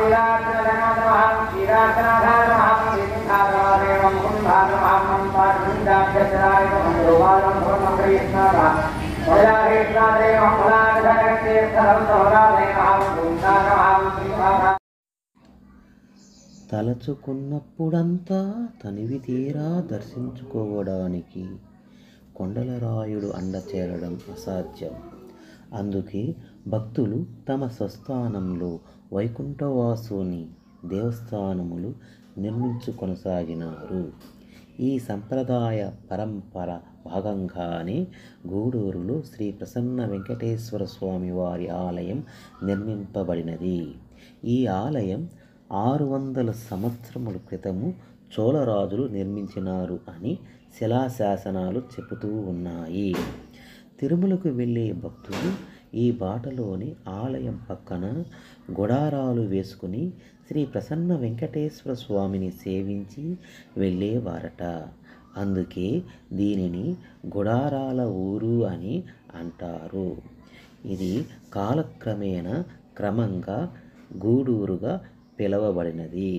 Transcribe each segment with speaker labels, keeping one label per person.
Speaker 1: తలచుకున్నప్పుడంతా తనివి తీరా దర్శించుకోవడానికి కొండలరాయుడు అండ చేరడం అసాధ్యం అందుకే భక్తులు తమ స్వస్థానంలో వైకుంఠవాసుని దేవస్థానములు నిర్మించు కొనసాగినారు ఈ సంప్రదాయ పరంపర భాగంగానే గూడూరులో శ్రీ ప్రసన్న వెంకటేశ్వర స్వామి వారి ఆలయం నిర్మింపబడినది ఈ ఆలయం ఆరు వందల సంవత్సరముల క్రితము చోళరాజులు నిర్మించినారు అని శిలాశాసనాలు చెబుతూ ఉన్నాయి తిరుమలకు వెళ్ళే భక్తులు ఈ బాటలోని ఆలయం పక్కన గుడారాలు వేసుకుని శ్రీ ప్రసన్న వెంకటేశ్వర స్వామిని సేవించి వెళ్ళేవారట అందుకే దీనిని గుడారాల ఊరు అని అంటారు ఇది కాలక్రమేణా క్రమంగా గూడూరుగా పిలవబడినది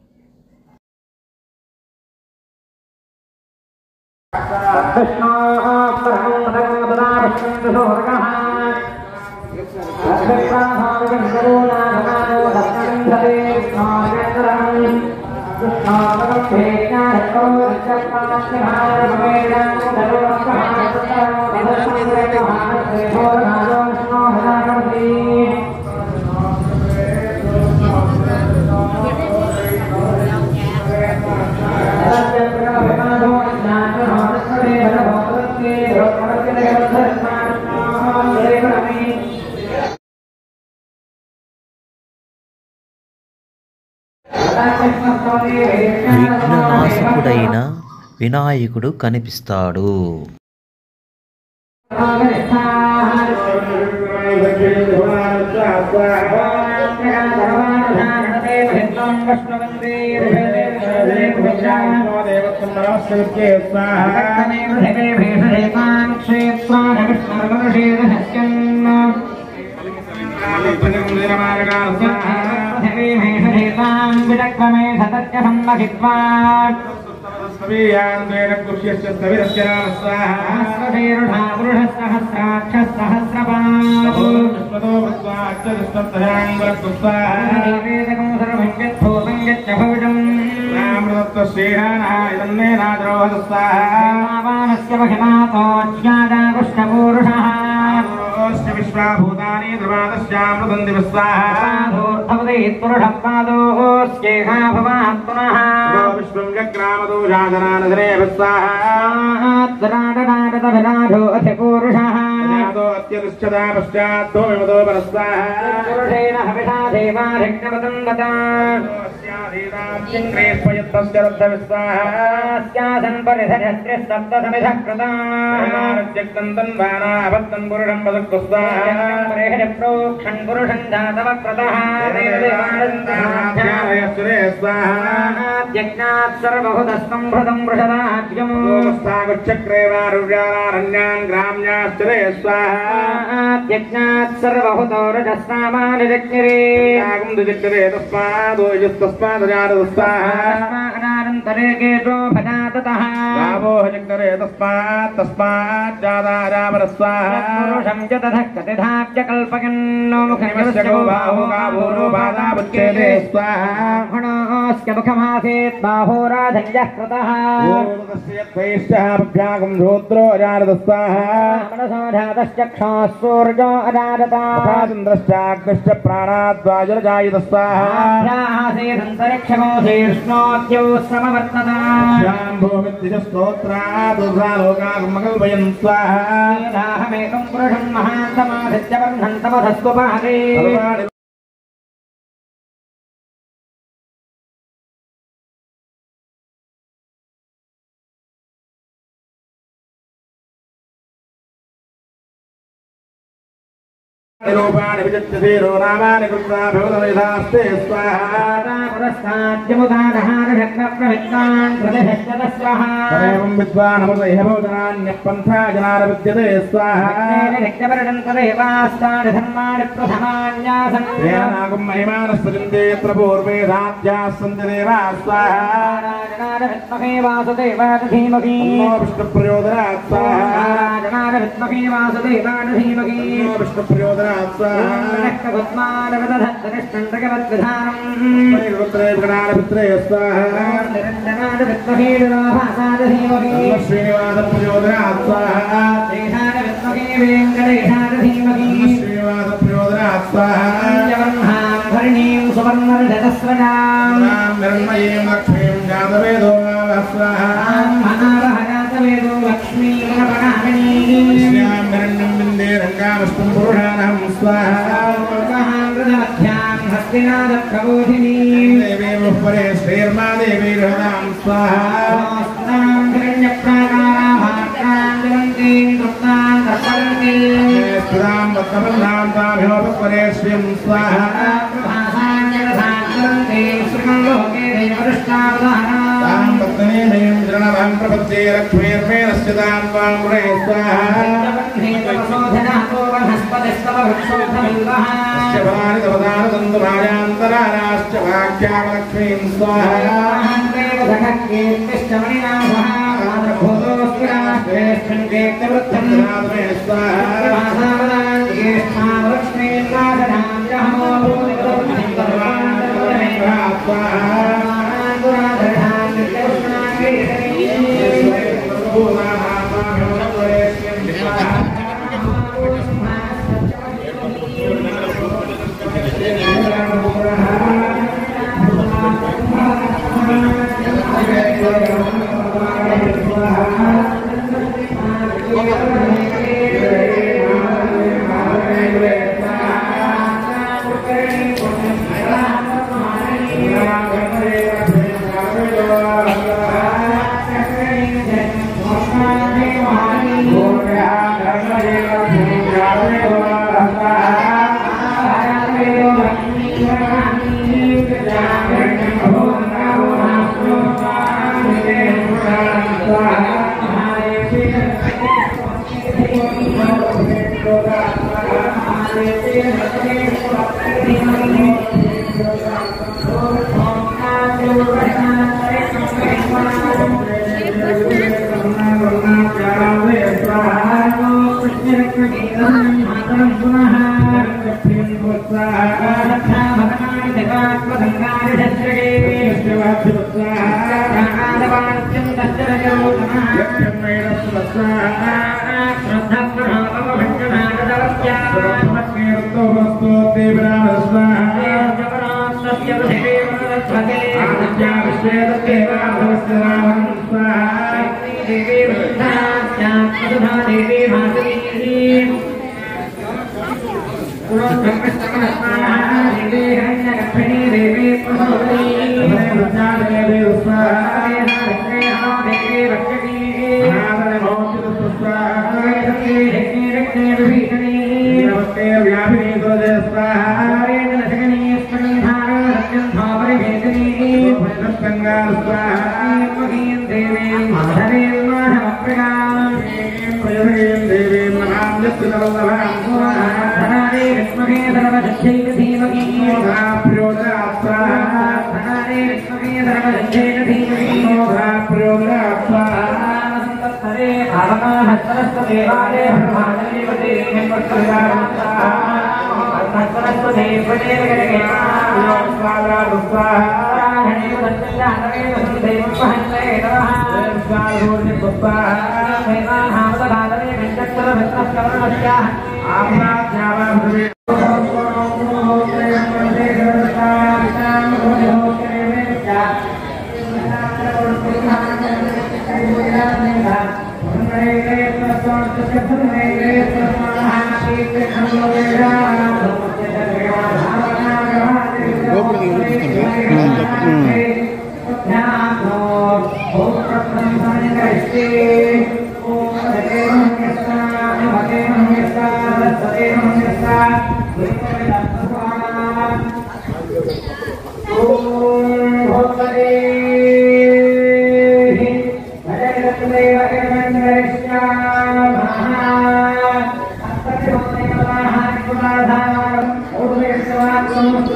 Speaker 1: విఘ్ననాశకుడైన వినాయకుడు కనిపిస్తాడు
Speaker 2: విడక్రమే సతత్య సమ్మహిత్వా సహస్రశీరుషా పురుషసహస్రాక్ష సహస్రపాదు వేదకం సర్వం యద్భూతం యచ్చ భవిజం వానస్య మహిమాతోజ్ఞాదాకృష్ణపూరుషः
Speaker 3: విశ్వాభూతాని ధ్రువాదశ్యామృతం దివస్వాహ
Speaker 2: భవతి పురుషः పాదోస్యేహా భవాత్ పునః
Speaker 3: విశ్వం గ్రామదోషాదనానధరే విస్వాహ
Speaker 2: రాడరాడతభిరాఢో అతి పూరుషः
Speaker 3: అత్యతిష్టదా పశ్చాత్తో విమదో పరస్వాహ
Speaker 2: పురుషేణ హవిషా దేవాధిక్నవతం దతా స్యాసన్ పరిధరస్త్రి సప్తసమిధ కృతా ప్రోక్షణ్ పురుషం జాతవక్రతः యజ్ఞాత్ సర్వహుతస్వం భృతం వృషదాజ్యం యజ్ఞాత్ సర్వహుతో రజస్నామాని జగ్నిరే అనానంతరే కేశో భజాతతః పురుషం చ తథ కతిధాప్య కల్పకన్నో ముఖమివస్యో బాహోస్య ముఖమాసేత్ బాహోరాధన్యः కృతः మనసోధాతశ్చక్షాः సూర్యో అదారతాः
Speaker 3: చంద్రశ్చాగ్నిశ్చ ప్రాణాద్వాజురజాయుధస్వాహ
Speaker 2: ఆసేదంతరిక్షమో శీర్ష్ణోద్యో సమవర్తత
Speaker 3: స్తోత్రాదుర్లోకాగమకల్పయన్ స్వాహ
Speaker 2: ఏదాహమేకం పురుషం మహాంతమాధిత్యవర్ణం తమధస్వపాదే
Speaker 3: రూపాణి విచిత్యధీరో నామాని కృత్వా భగవదవిధాస్తే స్వాహా తదేవం విద్వానమృత ఇహ భోజనాన్యపంథా జనాన విద్యతే స్వాహా ేనాగం మహిమానస్పతిందే యత్ర పూర్వే ధాత్యాः సంతి దేవా స్వాహా తన్నో విష్ణుప్రయోదనాత్ స్వాహా తన్నో విష్ణుప్రయోదనాత్ స్వాహా పుత్రే గణానపుత్రే స్వాహా తన్నో శ్రీనివాస ప్రయోదనాత్ స్వాహా తన్నో శ్రీనివాస ప్రయోదనాత్ స్వాహా
Speaker 2: సువర్ణరజతస్రజాం
Speaker 3: నాం నిర్మయీం లక్ష్మీం జాతవేదో స్వాహా
Speaker 2: మహారహజాతవేదో లక్ష్మీ
Speaker 3: శ్రీయాం హిరణ్యం విందే రంగామస్తం పురుషానహం స్వాహా దేవీ ముహ్పరే శ్రీర్మా దేవీ హృదాం స్వాహా స్థిరాం వత్తమన్నాం తామిహోపరే శ్రీం స్వాహా తాం పత్నీ మేం జనభం ప్రపత్తే లక్ష్మీర్మే నశ్చితాం త్వాం పురే స్వాహా అస్య ఫలాని తవదాన తంతురాయాంతరారాశ్చ వాక్యామలక్ష్మీం స్వాహా శ్రీనాథమే స్వాహా
Speaker 2: ఓం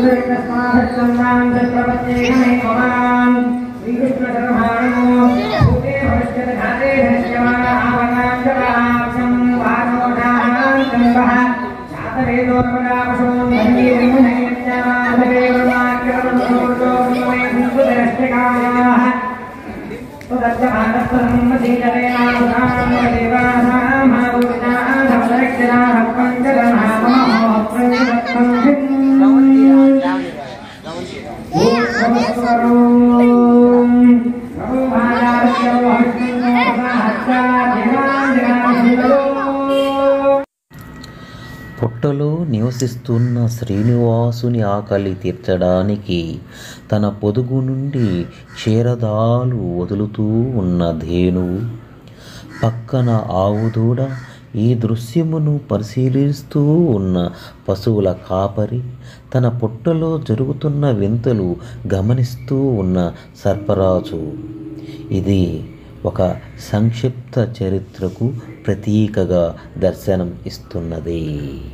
Speaker 1: పుట్టలో నివసిస్తున్న శ్రీనివాసుని ఆకలి తీర్చడానికి తన పొదుగు నుండి క్షీరదాలు వదులుతూ ఉన్న ధేనువు పక్కన ఆవు దూడ ఈ దృశ్యమును పరిశీలిస్తూ ఉన్న పశువుల కాపరి తన పుట్టలో జరుగుతున్న వింతలు గమనిస్తూ ఉన్న సర్పరాజు ఇది ఒక సంక్షిప్త చరిత్రకు ప్రతీకగా దర్శనం ఇస్తున్నది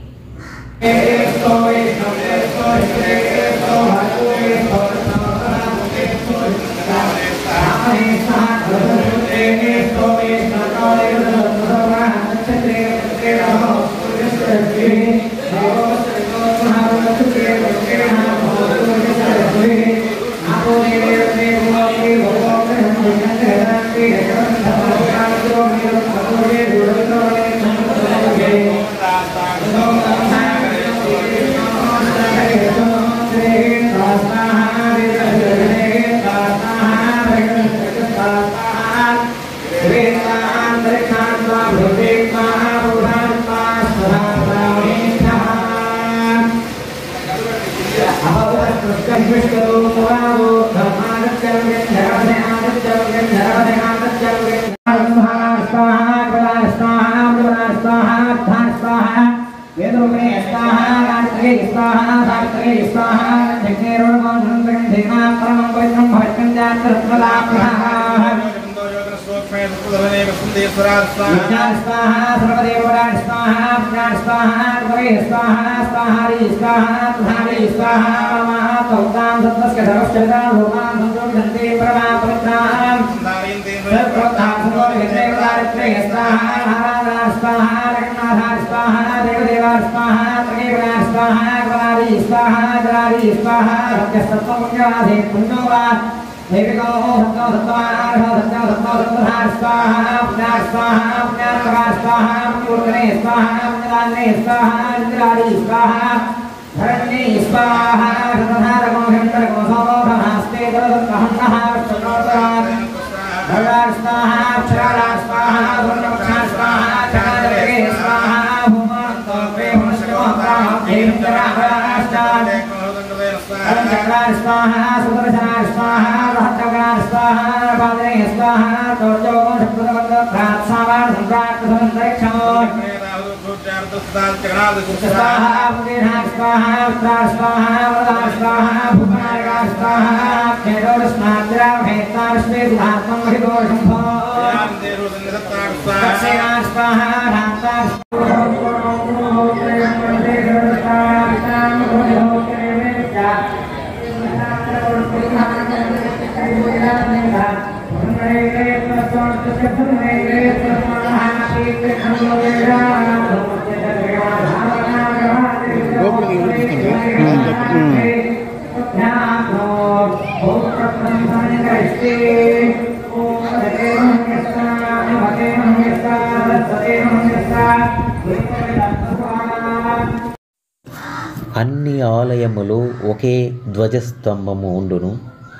Speaker 1: అన్ని ఆలయములు ఒకే ధ్వజస్తంభము ఉండును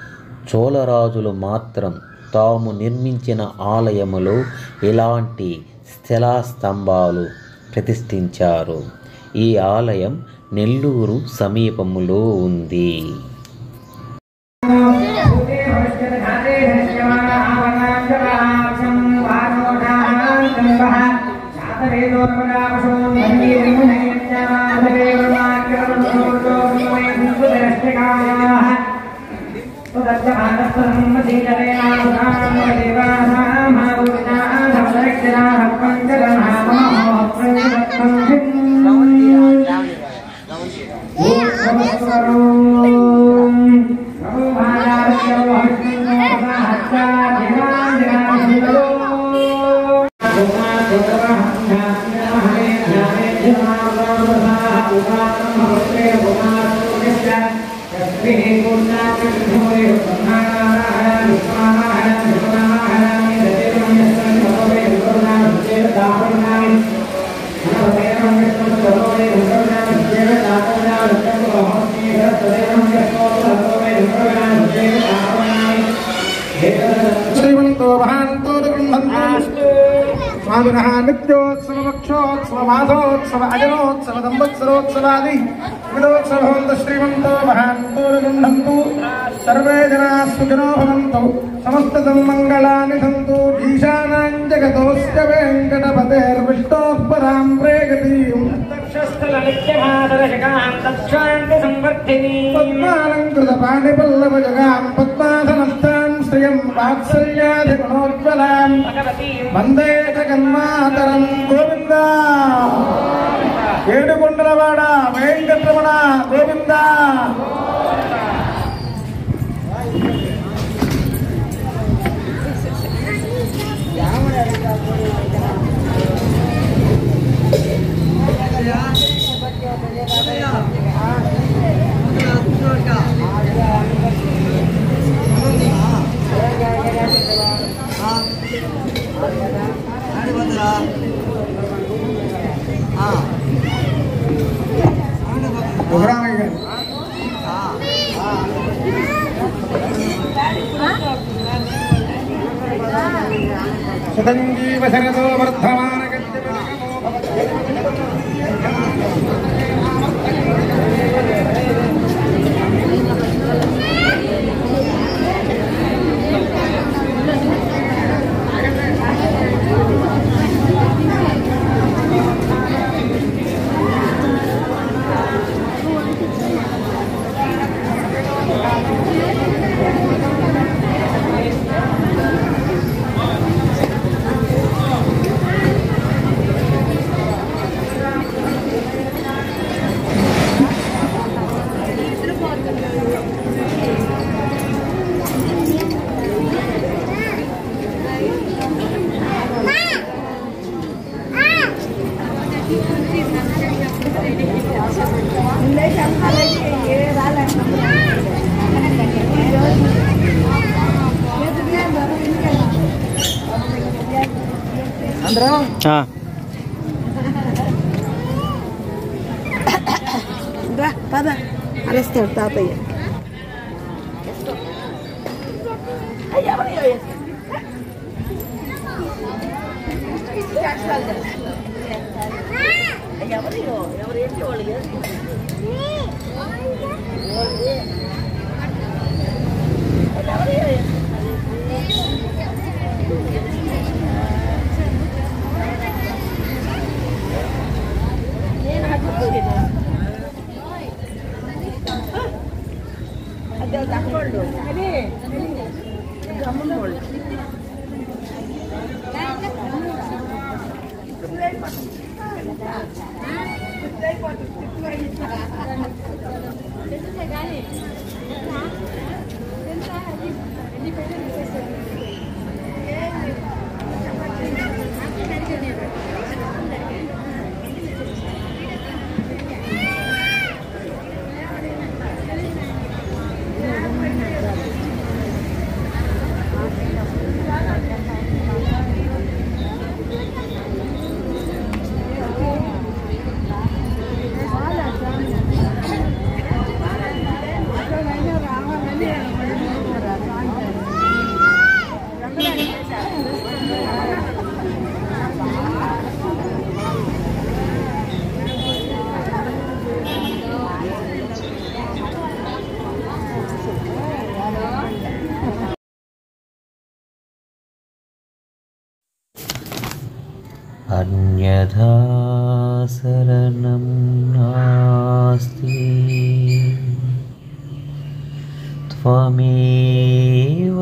Speaker 1: చోళరాజులు మాత్రం తాము నిర్మించిన ఆలయములో ఇలాంటి శిలాస్తంభాలు ప్రతిష్ఠించారు ఈ ఆలయం నెల్లూరు సమీపములో ఉంది
Speaker 2: ఓం
Speaker 3: శ్రీమంతో మహాంతో స్వామినః నిత్యోత్సవ పక్షోత్సవ మాసోత్సవ అజనోత్సవ సంవత్సరోత్సవాది విడోత్సవంత శ్రీమంతో మహాంతో గృహంతు సర్వే జనా సుఖినో భవంతు సమస్త సన్మంగళాని సంతు ఈశానాం జగతోస్య వెంకటపతేర్విష్ణోః పరాం ప్రేగతీం పద్మాలంకృత పాణిపల్లవ జగాం పద్మాసనస్థాం శ్రియం వాత్సల్యాధిగుణోజ్వలాం వందే జగన్మాతరం గోవింద ఏడుకొండలవాడ వెంకటరమణ గోవింద యువరామయ్య గారు సుతంజీవ శరదో వర్ధమాన
Speaker 4: రా పద అరుస్తాడు తాతయ్య
Speaker 1: अन्यथा शरणं नास्ति त्वमेव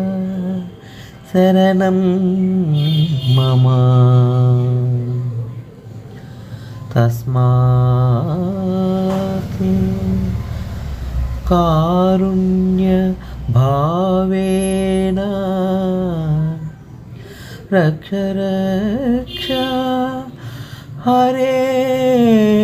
Speaker 1: शरणं मम तस्मात् कारुण्यभावेन रक्ष रक्ष हरे